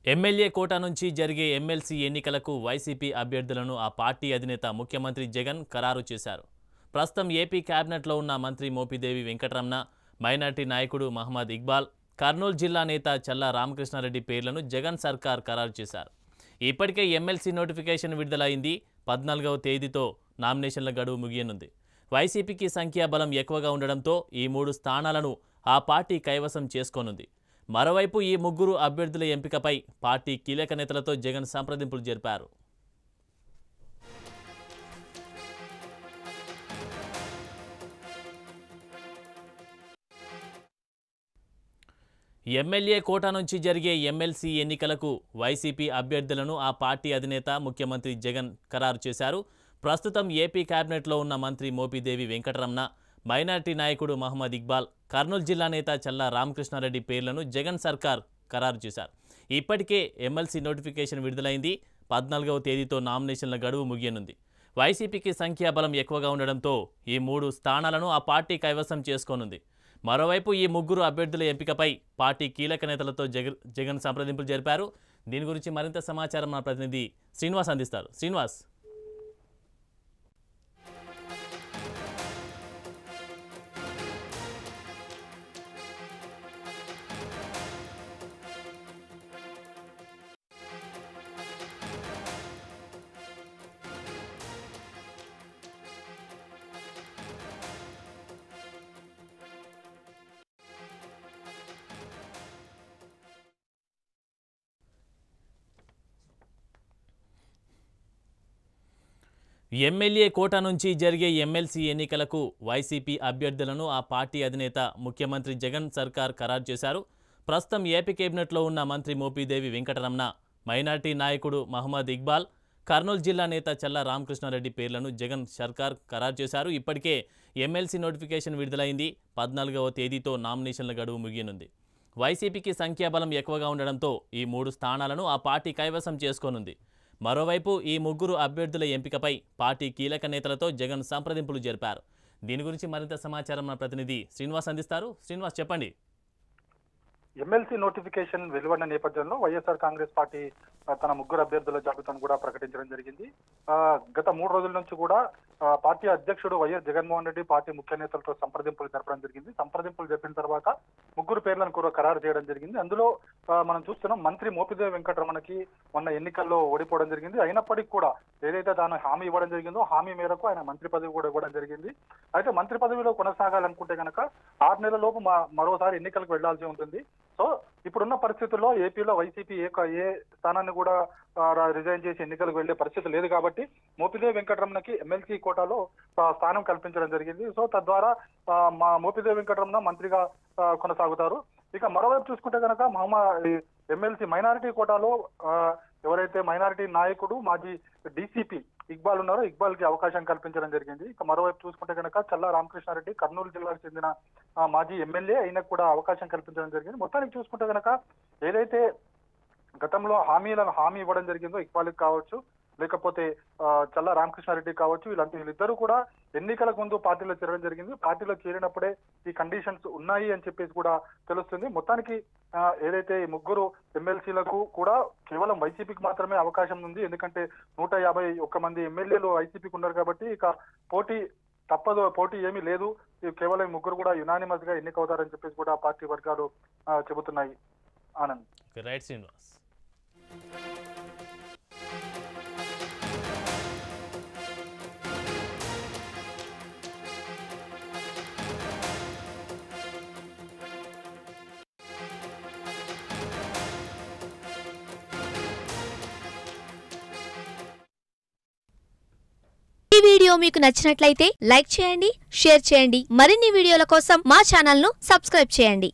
MLA quota నుంచి జరిగే MLC ఎన్నికలకు వైసీపీ అభ్యర్థులను ఆ పార్టీ అధినేత ముఖ్యమంత్రి జగన్ ఖరారు చేశారు ప్రస్తుతం ఏపీ కేబినెట్లో ఉన్న మంత్రి మోపిదేవి వెంకటరమణ మైనార్టీ నాయకుడు మహమ్మద్ ఇక్బాల్ కర్నూలు జిల్లా నేత చల్లా రామకృష్ణారెడ్డి పేర్లను జగన్ సర్కార్ ఖరారు చేశారు ఇప్పటికే ఎమ్మెల్సీ నోటిఫికేషన్ విడుదలైంది పద్నాలుగవ తేదీతో నామినేషన్ల గడువు ముగియనుంది వైసీపీకి సంఖ్యాబలం ఎక్కువగా ఉండడంతో ఈ మూడు స్థానాలను ఆ పార్టీ కైవసం చేసుకోనుంది మరోవైపు ఈ ముగ్గురు అభ్యర్థుల ఎంపికపై పార్టీ కీలక నేతలతో జగన్ సంప్రదింపులు జరిపారు ఎమ్మెల్యే కోటా నుంచి జరిగే ఎమ్మెల్సీ ఎన్నికలకు వైసీపీ అభ్యర్థులను ఆ పార్టీ అధినేత ముఖ్యమంత్రి జగన్ ఖరారు చేశారు ప్రస్తుతం ఏపీ కేబినెట్లో ఉన్న మంత్రి మోపిదేవి వెంకటరమణ మైనార్టీ నాయకుడు మహమ్మద్ ఇక్బాల్ కర్నూలు జిల్లా నేత చల్లా రామకృష్ణారెడ్డి పేర్లను జగన్ సర్కార్ ఖరారు చేశారు ఇప్పటికే ఎమ్మెల్సీ నోటిఫికేషన్ విడుదలైంది పద్నాలుగవ తేదీతో నామినేషన్ల గడువు ముగియనుంది వైసీపీకి సంఖ్యాబలం ఎక్కువగా ఉండడంతో ఈ మూడు స్థానాలను ఆ పార్టీ కైవసం చేసుకోనుంది మరోవైపు ఈ ముగ్గురు అభ్యర్థుల ఎంపికపై పార్టీ కీలక నేతలతో జగ జగన్ సంప్రదింపులు జరిపారు దీని గురించి మరింత సమాచారం మా ప్రతినిధి శ్రీనివాస్ అందిస్తారు శ్రీనివాస్ ఎమ్మెల్యే కోట నుంచి జరిగే ఎమ్మెల్సీ ఎన్నికలకు వైసీపీ అభ్యర్థులను ఆ పార్టీ అధినేత ముఖ్యమంత్రి జగన్ సర్కార్ ఖరారు చేశారు ప్రస్తుతం ఏపీ కేబినెట్లో ఉన్న మంత్రి మోపిదేవి వెంకటరమణ మైనార్టీ నాయకుడు మహమ్మద్ ఇక్బాల్ కర్నూలు జిల్లా నేత చల్లా రామకృష్ణారెడ్డి పేర్లను జగన్ సర్కార్ ఖరారు చేశారు ఇప్పటికే ఎమ్మెల్సీ నోటిఫికేషన్ విడుదలైంది పద్నాలుగవ తేదీతో నామినేషన్ల గడువు ముగియనుంది వైసీపీకి సంఖ్యాబలం ఎక్కువగా ఉండడంతో ఈ మూడు స్థానాలను ఆ పార్టీ కైవసం చేసుకోనుంది మరోవైపు ఈ ముగ్గురు అభ్యర్థుల ఎంపికపై పార్టీ కీలక నేతలతో జగన్ సంప్రదింపులు జరిపారు దీని గురించి మరింత సమాచారం మా ప్రతినిధి శ్రీనివాస్ అందిస్తారు శ్రీనివాస్ చెప్పండి ఎమ్మెల్సీ నోటిఫికేషన్ వెలువడిన నేపథ్యంలో వైఎస్ఆర్ కాంగ్రెస్ పార్టీ ఆ, తన ముగ్గురు అభ్యర్థుల జాబితాను కూడా ప్రకటించడం జరిగింది ఆ, గత మూడు రోజుల నుంచి కూడా ఆ, పార్టీ అధ్యక్షుడు వైఎస్ జగన్మోహన్ రెడ్డి పార్టీ ముఖ్య నేతలతో సంప్రదింపులు జరపడం జరిగింది సంప్రదింపులు జరిపిన తర్వాత ముగ్గురు పేర్లను కూడా ఖరారు చేయడం జరిగింది అందులో ఆ, మనం చూస్తున్నాం మంత్రి మోపిదేవి వెంకటరమణకి మొన్న ఎన్నికల్లో ఓడిపోవడం జరిగింది అయినప్పటికీ కూడా ఏదైతే తాను హామీ ఇవ్వడం జరిగిందో హామీ మేరకు ఆయన మంత్రి పదవి కూడా ఇవ్వడం జరిగింది అయితే మంత్రి పదవిలో కొనసాగాలనుకుంటే కనుక ఆరు నెలల లోపు మా- మరోసారి ఎన్నికలకు వెళ్లాల్సి ఉంటుంది సో ఇప్పుడున్న పరిస్థితుల్లో ఏపీలో వైసీపీ ఏ క- ఏ స్థానాన్ని కూడా ఆ, ర- రిజైన్ చేసి ఎన్నికలకు వెళ్లే పరిస్థితి లేదు కాబట్టి మోపిదేవి వెంకటరమణకి ఎమ్మెల్సీ కోటాలో ఆ, స్థానం కల్పించడం జరిగింది సో తద్వారా ఆ, మా మోపిదేవి వెంకటరమణ మంత్రిగా ఆ, కొనసాగుతారు ఇక మరోవైపు చూసుకుంటే కనుక మహమ్మా ఎమ్మెల్సీ మైనారిటీ కోటాలో ఆ, ఎవరైతే మైనారిటీ నాయకుడు మాజీ డీసీపీ ఇక్బాల్ ఉన్నారో ఇక్బాల్ కి అవకాశం కల్పించడం జరిగింది ఇక మరోవైపు చూసుకుంటే కనుక చల్లా రామకృష్ణారెడ్డి కర్నూలు జిల్లాకు చెందిన ఆ, మాజీ ఎమ్మెల్యే ఆయనకు కూడా అవకాశం కల్పించడం జరిగింది మొత్తానికి చూసుకుంటే కనుక ఏదైతే గతంలో హామీలను హామీ ఇవ్వడం జరిగిందో ఇక్బాల్కి కావచ్చు లేకపోతే ఆ, చల్లా రామకృష్ణారెడ్డి కావచ్చు వీళ్ళంతా వీళ్ళిద్దరూ కూడా ఎన్నికలకు ముందు పార్టీలో చేరడం జరిగింది పార్టీలో చేరినప్పుడే ఈ కండిషన్స్ ఉన్నాయి అని చెప్పేసి కూడా తెలుస్తుంది మొత్తానికి ఆ, ఏదైతే ఈ ముగ్గురు ఎమ్మెల్సీలకు కూడా కేవలం వైసీపీకి మాత్రమే అవకాశం ఉంది ఎందుకంటే నూట యాభై ఒక్క మంది ఎమ్మెల్యేలు వైసీపీకి ఉన్నారు కాబట్టి ఇక పోటీ తప్పదు పోటీ ఏమీ లేదు ఈ కేవలం ఈ ముగ్గురు కూడా యునానిమస్ గా ఎన్నికవుతారని చెప్పేసి కూడా పార్టీ వర్గాలు ఆ, చెబుతున్నాయి ఆనంద్ రైట్ శ్రీనివాస్ ఈ వీడియో మీకు నచ్చినట్లయితే లైక్ చేయండి షేర్ చేయండి మరిన్ని వీడియోల కోసం మా ఛానల్ ను సబ్స్క్రైబ్ చేయండి